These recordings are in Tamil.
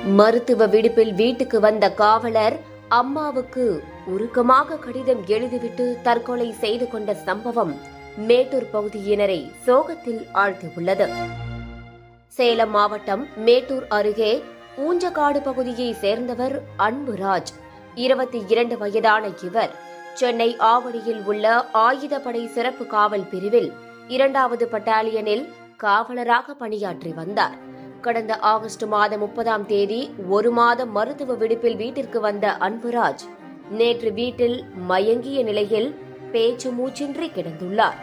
மருத்துவ விடுப்பில் வீட்டுக்கு வந்த காவலர் அம்மாவுக்கு உருக்கமாக கடிதம் எழுதிவிட்டு தற்கொலை செய்து கொண்ட சம்பவம் மேட்டூர் பகுதியினரை சோகத்தில் ஆழ்த்தியுள்ளது சேலம் மாவட்டம் மேட்டூர் அருகே ஊஞ்சக்காடு பகுதியை சேர்ந்தவர் அன்புராஜ் இருபத்தி இரண்டு வயதான இவர் சென்னை ஆவடியில் உள்ள ஆயுதப்படை சிறப்பு காவல் பிரிவில் இரண்டாவது பட்டாலியனில் காவலராக பணியாற்றி வந்தார் கடந்த ஆகஸ்ட் மாதம் முப்பதாம் தேதி ஒரு மாதம் மருத்துவ விடுப்பில் வீட்டிற்கு வந்த அன்புராஜ் நேற்று வீட்டில் மயங்கிய நிலையில் பேச்சு மூச்சின்றி கிடந்துள்ளார்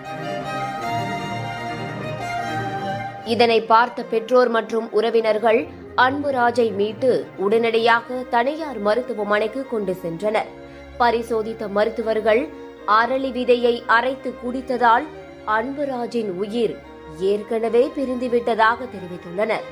இதனை பார்த்த பெற்றோர் மற்றும் உறவினர்கள் அன்புராஜை மீட்டு உடனடியாக தனியார் மருத்துவமனைக்கு கொண்டு சென்றனர் பரிசோதித்த மருத்துவர்கள் அரளி விதையை அரைத்து குடித்ததால் அன்புராஜின் உயிர் ஏற்கனவே பிரிந்துவிட்டதாக தெரிவித்துள்ளனர்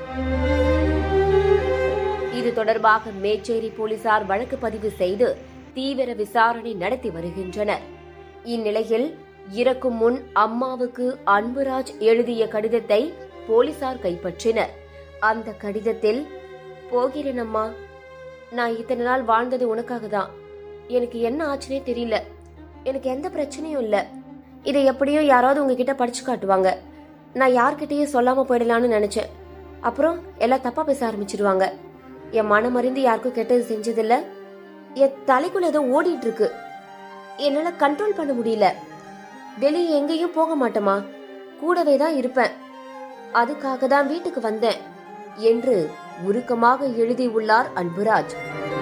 இது தொடர்பாக மேச்சேரி போலீசார் வழக்கு பதிவு செய்து தீவிர விசாரணை நடத்தி வருகின்றனர் இந்நிலையில் இறக்கும் முன் அம்மாவுக்கு அன்புராஜ் எழுதிய கடிதத்தை போலீசார் கைப்பற்றினர் அந்த கடிதத்தில் போகிறேன் அம்மா நான் இத்தனை நாள் வாழ்ந்தது உனக்காக தான் எனக்கு என்ன ஆச்சுனே தெரியல எனக்கு எந்த பிரச்சனையும் இல்ல இதை எப்படியோ யாராவது உங்ககிட்ட படிச்சு காட்டுவாங்க நான் யார்கிட்டயும் சொல்லாம போயிடலாம்னு நினைச்சேன் அப்புறம் எல்லாம் தப்பா பேச ஆரம்பிச்சிருவாங்க என் மனம் அறிந்து யாருக்கும் கெட்டது செஞ்சதில்ல என் தலைக்குள்ள ஏதோ ஓடிட்டு இருக்கு என்னால கண்ட்ரோல் பண்ண முடியல வெளியே எங்கேயும் போக மாட்டேமா கூடவே தான் இருப்பேன் அதுக்காக தான் வீட்டுக்கு வந்தேன் என்று உருக்கமாக எழுதியுள்ளார் அன்புராஜ்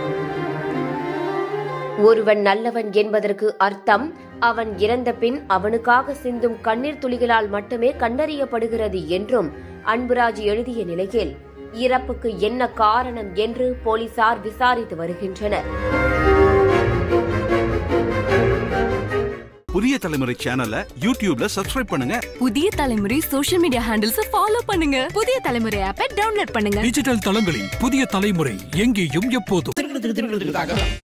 ஒருவன் நல்லவன் என்பதற்கு அர்த்தம் அவன் இறந்த பின் அவனுக்காக சிந்தும் கண்ணீர் துளிகளால் மட்டுமே கண்டறியப்படுகிறது என்றும் அன்புராஜ் எழுதிய நிலையில் இறப்புக்கு என்ன காரணம் என்று போலீசார் விசாரித்து வருகின்றனர் புதிய தலைமுறை சேனலை யூடியூப்ல சப்ஸ்கிரைப் பண்ணுங்க புதிய தலைமுறை சோஷியல் மீடியா ஹேண்டில்ஸ் ஃபாலோ பண்ணுங்க புதிய தலைமுறை ஆப்பை டவுன்லோட் பண்ணுங்க டிஜிட்டல் தளங்களில் புதிய தலைமுறை எங்கேயும் எப்போதும்